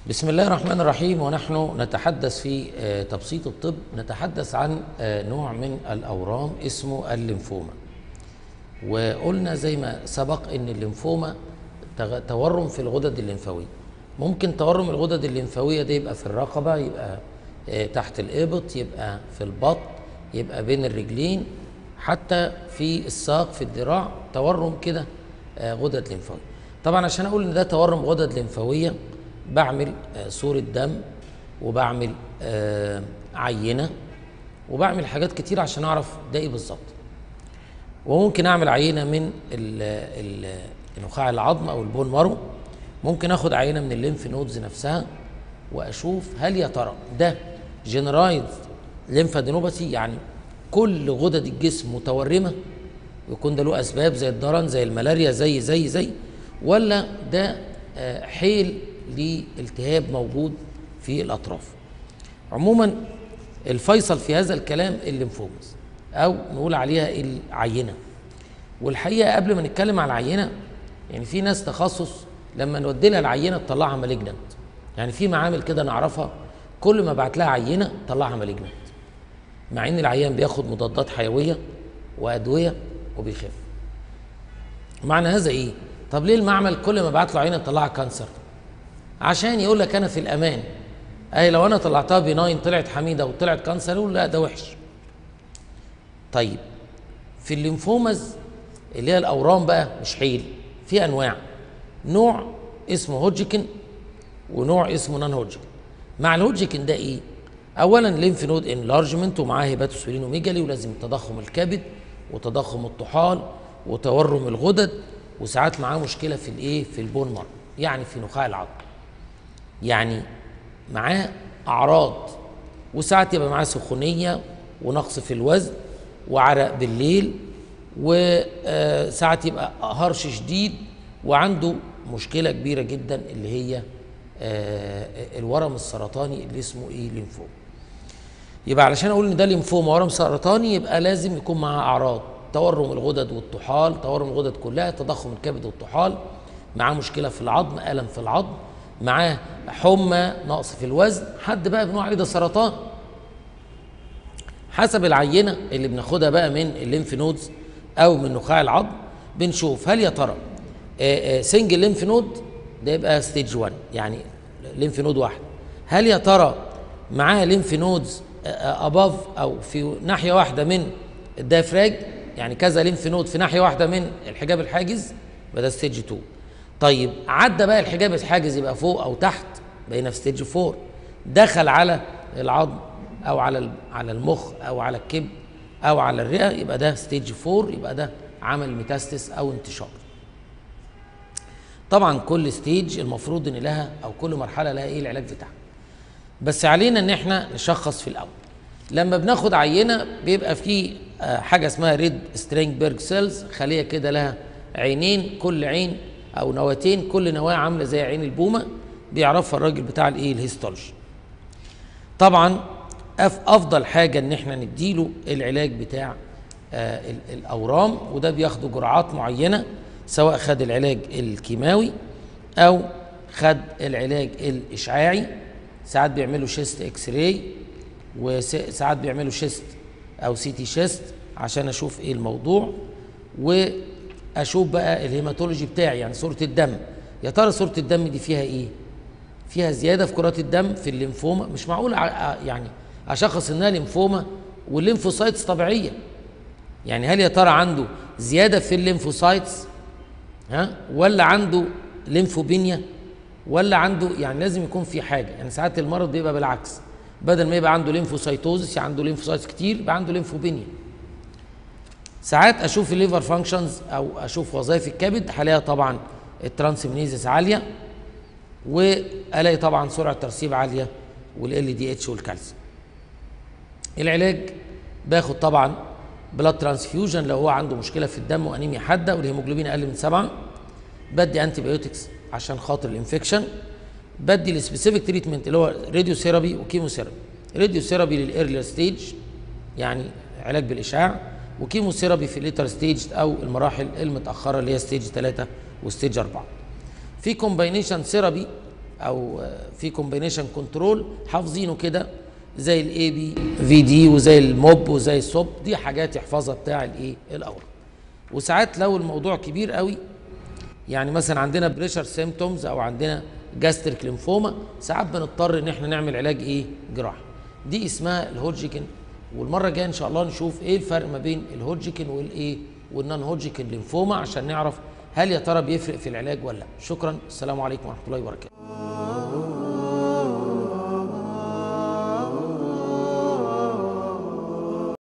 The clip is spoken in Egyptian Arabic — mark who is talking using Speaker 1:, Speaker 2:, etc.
Speaker 1: بسم الله الرحمن الرحيم ونحن نتحدث في آه، تبسيط الطب نتحدث عن آه، نوع من الأورام اسمه الليمفوما وقلنا زي ما سبق ان الليمفوما تغ- تورم في الغدد الليمفاوية ممكن تورم الغدد الليمفاوية ده يبقى في الرقبة يبقى آه، تحت الإبط يبقى في البطن يبقى بين الرجلين حتى في الساق في الذراع تورم كده آه، غدد ليمفاوية طبعا عشان اقول ان ده تورم غدد ليمفاوية بعمل آه، صورة دم وبعمل آه، عينة وبعمل حاجات كتير عشان اعرف ده ايه بالظبط وممكن اعمل عينه من ال ال نخاع العظم او البون مارو ممكن اخد عينه من الليمف نودز نفسها واشوف هل يا ترى ده جنرايز ليمفادينوباثي يعني كل غدد الجسم متورمه ويكون ده له اسباب زي الضرن زي الملاريا زي زي زي ولا ده آه، حيل لالتهاب موجود في الاطراف عموما الفيصل في هذا الكلام الليمفومز او نقول عليها العينه والحقيقه قبل ما نتكلم على العينه يعني في ناس تخصص لما نودي لها العينه تطلعها مالجنت يعني في معامل كده نعرفها كل ما بعت لها عينه تطلعها مالجنت مع ان العيان بياخد مضادات حيويه وادويه وبيخف معنى هذا ايه طب ليه المعمل كل ما بعت له عينه تطلعها كانسر عشان يقول لك انا في الامان اي لو انا طلعتها بناين طلعت حميده وطلعت كانسر يقول لا ده وحش طيب في الليمفومز اللي هي الاورام بقى مش حيل في انواع نوع اسمه هوجكن ونوع اسمه نان هوجكن مع الهوجكن ده ايه اولا ليمف نود انلارجمنت ومعاه هيباتوسبلينوميجالي ولازم تضخم الكبد وتضخم الطحال وتورم الغدد وساعات معاه مشكله في الايه في البون مارو يعني في نخاع العظم يعني معاه اعراض وساعات يبقى معاه سخونيه ونقص في الوزن وعرق بالليل وساعات يبقى هرش شديد وعنده مشكله كبيره جدا اللي هي آه، الورم السرطاني اللي اسمه ايه ليمفوما يبقى علشان اقول ان ده ليمفوما ورم سرطاني يبقى لازم يكون معاه اعراض تورم الغدد والطحال تورم الغدد كلها تضخم الكبد والطحال معاه مشكله في العظم الم في العظم معاه حمى نقص في الوزن حد بقى بنقول عليه ده سرطان حسب العينه اللي بناخدها بقى من الليمف نودز او من نخاع العظم بنشوف هل يا ترى سنجل ليمف نود ده يبقى ستيج 1 يعني ليمف نود واحد هل يا ترى معاه ليمف نودز اباف او في ناحيه واحده من الدايفراج يعني كذا ليمف نود في ناحيه واحده من الحجاب الحاجز يبقى ده ستيج 2 طيب عدى بقى الحجاب الحاجز يبقى فوق او تحت بقينا في ستيج 4 دخل على العظم او على ال- على المخ او على الكبد او على الرئه يبقى ده ستيج 4 يبقى ده عمل ميتاستس او انتشار طبعا كل ستيج المفروض ان لها او كل مرحله لها ايه العلاج بتاعها بس علينا ان احنا نشخص في الاول لما بناخد عينه بيبقى في آه، حاجه اسمها ريد سترينجبرج سيلز خليه كده لها عينين كل عين او نواتين كل نواه عامله زي عين البومه بيعرفها الراجل بتاع الايه الهيستولوجي طبعا أف افضل حاجه ان احنا نديله العلاج بتاع آه ال- الاورام وده بياخدوا جرعات معينه سواء خد العلاج الكيماوي او خد العلاج الاشعاعي ساعات بيعملوا شيست اكس راي وساعات بيعملوا شيست او سي تي شيست عشان اشوف ايه الموضوع واشوف بقى الهيماتولوجي بتاعي يعني صوره الدم يا ترى صوره الدم دي فيها ايه فيها زياده في كرات الدم في الليمفوما مش معقول ع- يعني اشخص انها ليمفوما والليمفوسايتس طبيعيه يعني هل يا ترى عنده زياده في الليمفوسايتس ها ولا عنده ليمفوبينيا ولا عنده يعني لازم يكون في حاجه يعني ساعات المرض بيبقى بالعكس بدل ما يبقى عنده ليمفوسايتوزس يعني عنده ليمفوسايتس كتير يبقى عنده ليمفوبينيا ساعات اشوف الليفر فانكشنز او اشوف وظائف الكبد هلاقيها طبعا الترانسمينيزس عاليه والاقي طبعا سرعه ترسيب عاليه والال دي اتش والكالسيوم العلاج باخد طبعا بلاد ترانسفيوجن لو هو عنده مشكله في الدم وانيميا حاده والهيموجلوبين اقل من سبعه بدي انتي بايوتكس عشان خاطر الانفكشن بدي السبيسيفيك تريتمنت اللي هو راديو ثيرابي وكيمو ثيرابي راديو ثيرابي للايرلي ستيج يعني علاج بالاشعاع وكيمو ثيرابي في الليتر ستيج او المراحل المتاخره اللي هي ستيج 3 وستيج 4 في كومباينيشن ثيرابي او آه، في كومبينيشن كنترول حافظينه كده زي الاي بي في دي وزي الموب وزي الصب دي حاجات يحفظها بتاع الايه الاورام وساعات لو الموضوع كبير قوي يعني مثلا عندنا بريشر سيمتومز او عندنا جاستريك ليمفوما ساعات بنضطر ان احنا نعمل علاج ايه جراحي دي اسمها الهوجيكن والمره الجايه ان شاء الله نشوف ايه الفرق ما بين الهوجيكن والايه والنون هوجيكن ليمفوما عشان نعرف هل يا ترى بيفرق في العلاج ولا لا شكرا السلام عليكم ورحمه الله وبركاته